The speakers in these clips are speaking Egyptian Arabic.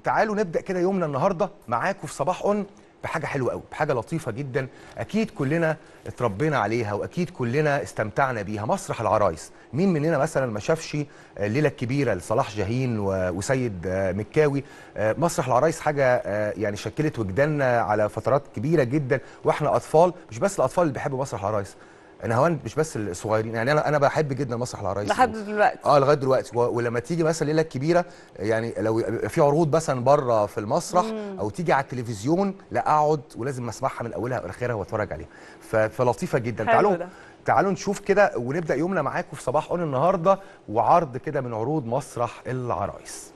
تعالوا نبدا كده يومنا النهارده معاكم في صباح اون بحاجه حلوه قوي بحاجه لطيفه جدا اكيد كلنا اتربينا عليها واكيد كلنا استمتعنا بيها مسرح العرايس مين مننا مثلا ما شافش الليله الكبيره لصلاح جاهين و- وسيد آه، مكاوي آه، مسرح العرايس حاجه آه، يعني شكلت وجداننا على فترات كبيره جدا واحنا اطفال مش بس الاطفال اللي بيحبوا مسرح العرايس انا هوان مش بس الصغيرين يعني انا انا بحب جدا مسرح العرايس لحد دلوقتي اه لغايه دلوقتي و- ولما تيجي مثلا ليله كبيره يعني لو يبقى في عروض مثلا بره في المسرح او تيجي على التلفزيون لا اقعد ولازم اسمعها من اولها لاخرها واتفرج عليها ف- فلطيفه جدا حلو تعالوا ده. تعالوا نشوف كده ونبدا يومنا معاكم في صباح اون النهارده وعرض كده من عروض مسرح العرايس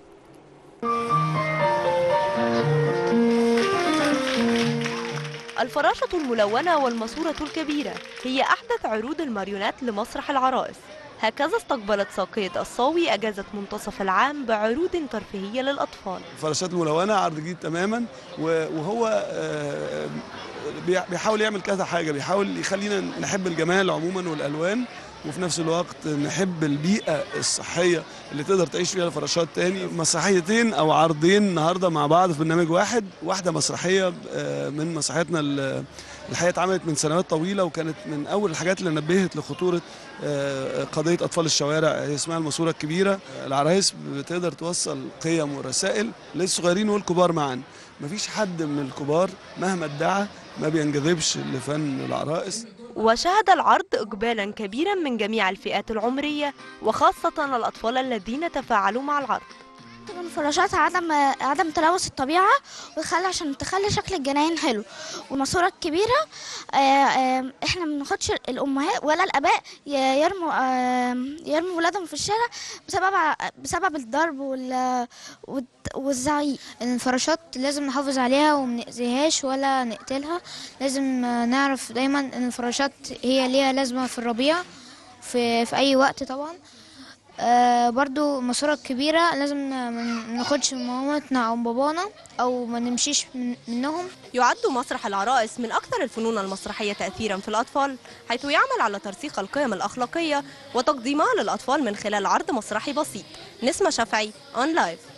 الفراشة الملونة والماسورة الكبيرة هي أحدث عروض الماريونات لمسرح العرائس هكذا استقبلت ساقية الصاوي أجازة منتصف العام بعروض ترفيهية للأطفال الفراشات الملونه عرض جديد تماما و- وهو آه، بيع- بيحاول يعمل كذا حاجه بيحاول يخلينا نحب الجمال عموما والالوان وفي نفس الوقت نحب البيئه الصحيه اللي تقدر تعيش فيها الفراشات تاني مسرحيتين او عرضين النهارده مع بعض في برنامج واحد واحده مسرحيه آه، من مسرحياتنا ال- الحقيقه اتعملت من سنوات طويله وكانت من اول الحاجات اللي نبهت لخطوره آه، قضيه اطفال الشوارع هي اسمها الماسوره الكبيره العرايس بتقدر توصل قيم ورسائل للصغيرين والكبار معا مفيش حد من الكبار مهما ادعى ما بينجذبش لفن العرائس وشهد العرض إقبالا كبيرا من جميع الفئات العمرية وخاصة الأطفال الذين تفاعلوا مع العرض الفراشات عدم عدم تلوث الطبيعة ويخلي عشان تخلي شكل الجناين حلو والماسورة الكبيرة آه، آه، احنا ما بناخدش الأمهات ولا الآباء ي- يرموا آه، يرموا ولادهم في الشارع بسبب ع- بسبب الضرب وال- والت- والزعيق الفراشات لازم نحافظ عليها ومنأذيهاش ولا نقتلها لازم آه، نعرف دايما ان الفراشات هي ليها لازمة في الربيع في, في اي وقت طبعا آه برضو الماسورة الكبيرة لازم ما ناخدش من مامتنا او بابانا او ما نمشيش من منهم يعد مسرح العرائس من أكثر الفنون المسرحية تأثيرا في الأطفال حيث يعمل على ترسيخ القيم الأخلاقية وتقديمها للأطفال من خلال عرض مسرحي بسيط نسمة شافعي أون لايف